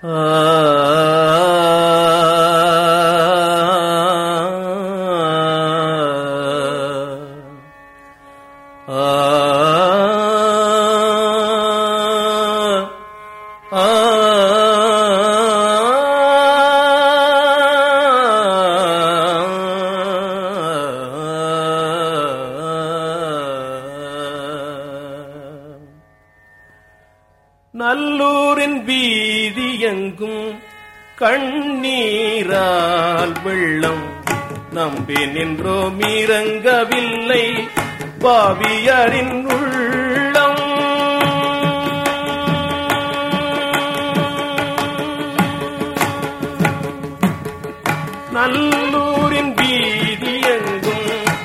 நல்லூரின் வீதி எங்கும் கண்ணீரால் வெள்ளம் நம்பி நின்றோம் இறங்கவில்லை பாவியரின் உள்ளம் நல்லூரின் வீதி எங்கும்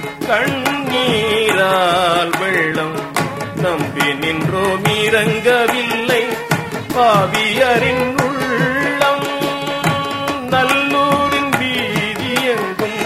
கண்ணீரால் வெள்ளம் நம்பி நின்றோம் இறங்கவில்லை பாவியரின் உள்ளம் நல்லூரின் வீதி எங்கும்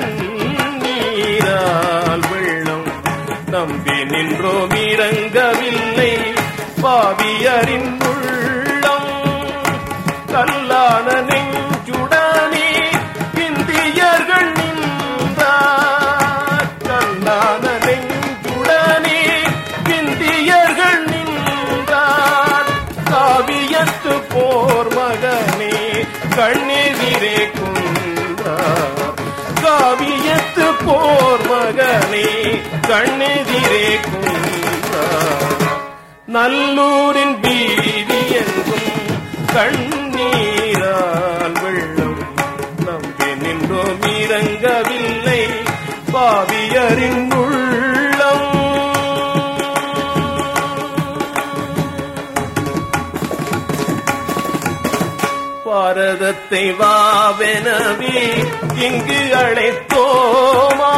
கண்ணீரால் வெள்ளம் நம்பி நின்றோம் இறங்கவில்லை பாவியரின் உள்ளம் கல்லான நெஞ்சுடனே இந்தியர்கள் நின்றார் கல்லான நெஞ்சுடனே இந்தியர்கள் நின்றார் காவியத்து போர் மகனே கண்ணெதிரே குன்றார் காவியத்து போர் மகனே கண்ணெதிரே குன்றார் நல்லூரின் வீதி எங்கும் கண்ணீரால் வெள்ளம் நம்பி நின்றோம் இறங்கவில்லை பாவியரின் உள்ளம் பாரதத்தை வாவெனவே இங்கு அழைத்தோமா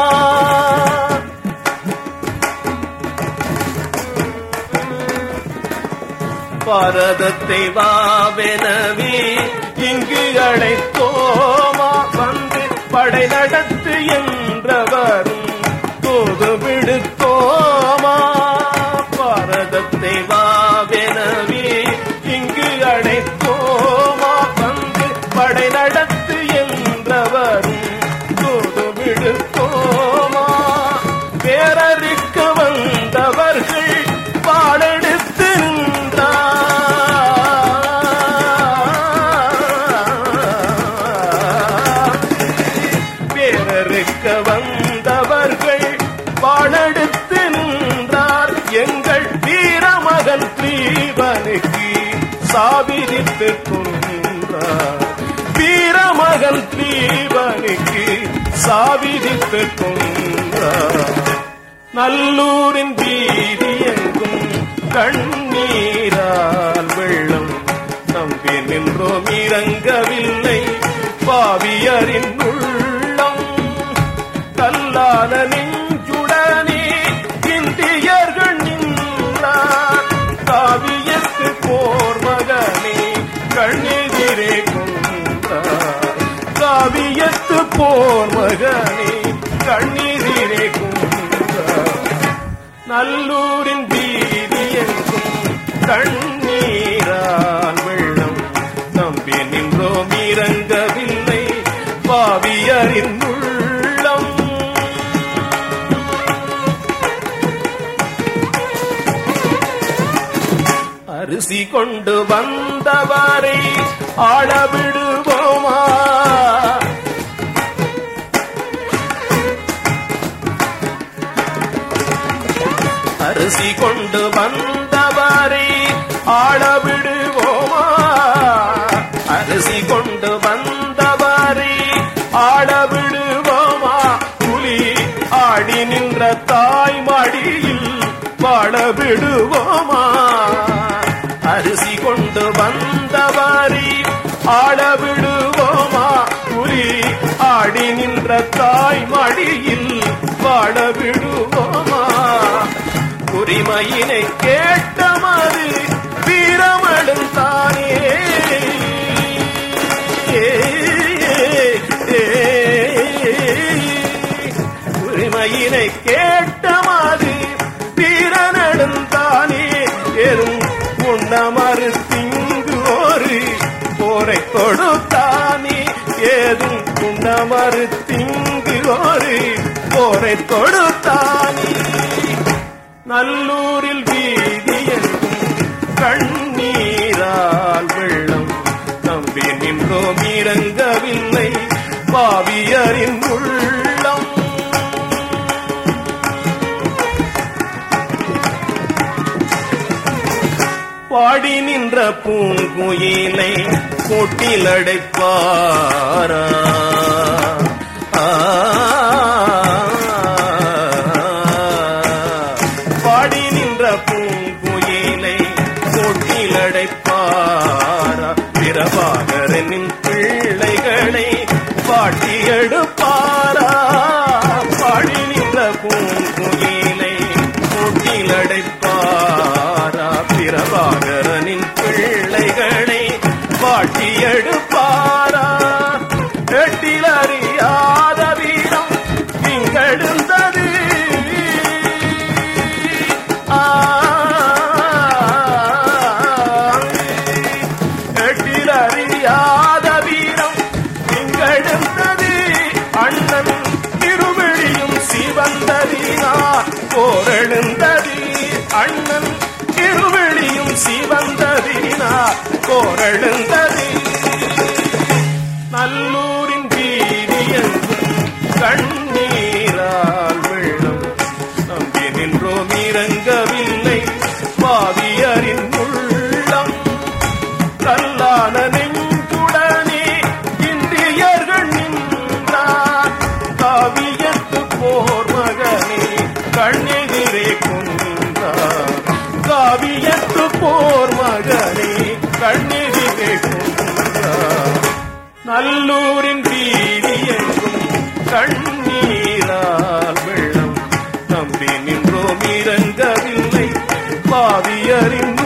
பாரதத்தை வாவெனவே இங்கு அழைத்தோமா வந்து படை நடத்து என்றவரும் தோது விடுத்தோமா பாரதத்தை வாவெனவே இங்கு அழைத்தோமா வந்து படை நடத்து என்றவரும் தோது விடுத்தோமா பேரறிக்க வந்தவர்கள் பாடெடுத்து நின்றார் பேரறுக்க வந்தவர்கள் பாடெடுத்து நின்றார் எங்கள் வீரமகன் தீபனுக்கு சாபிரித்து கொன்றார் வீரமகன் தீபனுக்கு சாபிரித்து கொன்றார் நல்லூரின் வீதி எங்கும் கண்ணீரால் வெள்ளம் நம்பி நின்றோம் இறங்கவில்லை பாவியரின் உள்ளம் கல்லான நெஞ்சுடனே இந்தியர்கள் நின்றார் காவியத்து போர் மகனே கண்ணெதிரே கொண்டார் காவியத்து போர் மகனே கண்ணெதிரே கொண்டார் நல்லூரின் வீதி எங்கும் கண்ணீரால் வெள்ளம் நம்பி நின்றோம் இறங்கவில்லை பாவியரின் உள்ளம் அரிசி கொண்டு வந்தவரை ஆளவிடுவோமா அரிசி கொண்டு வந்தவரை ஆளவிடுவோமா அரிசி கொண்டு வந்தவரை ஆளவிடுவோமா புலி ஆடி நின்ற தாய் மடியில் வாழ விடுவோமா அரிசி கொண்டு வந்தவரை ஆள விடுவோமா புலி ஆடி நின்ற தாய் மடியில் வாழ விடுவோமா உரிமையினை கேட்ட மது வீரமடும் தானே உரிமையினை கேட்ட மது வீரனடும் தானே எறும் உண்ண மறுத்திங்கு ஒரு தொடுத்தானே ஏதும் குண்டமறு திங்கு ஒரு போரை தொடுத்தானே நல்லூரில் வீதி எங்கும் கண்ணீரால் வெள்ளம் நம்பி நின்றோம் இறங்கவில்லை பாவியரின் உள்ளம் பாடி நின்ற பூங்குயிலை கோட்டில் அடைப்பாரா ஆ, பாடி நின்ற பூங்குயிலை கோட்டில் அடைப்பாரா பிரபாகரனின் பிள்ளைகளை பாட்டி எடுப்பாரா பாடி நின்ற பூங்குயிலை கோட்டில் அடைப்பாரா பிரபாகரனின் பிள்ளைகளை பாட்டி எடுப்பாரா எட்டில் அறியாத வீரம் இங்கெழுந்தது ஆ, எட்டில் அறியாத வீரம் இங்கெழுந்தது அண்ணன் திருவிழியும் சிவந்ததினா போரெழுந்தது அண்ணன் திருவிழியும் சிவந்ததினா போரெழுந்தது நல்லூரின் வீதியெங்கும் கண்ணீரால் வெள்ளம் நம்பி நின்றோம் இறங்கவில்லை பாவியரின் உள்ளம் கல்லான நெஞ்சுடனே இந்தியர்கள் நின்றார் காவியத்து போர் மகனே கண்ணெதிரே கொண்டார் காவியத்து போர் மகனே கண்ணெதிரே கொண்டார் நல்லூரின் வீதி எங்கும் கண்ணீரால் வெள்ளம் நம்பி நின்றோம் இறங்கவில்லை பாவியரின்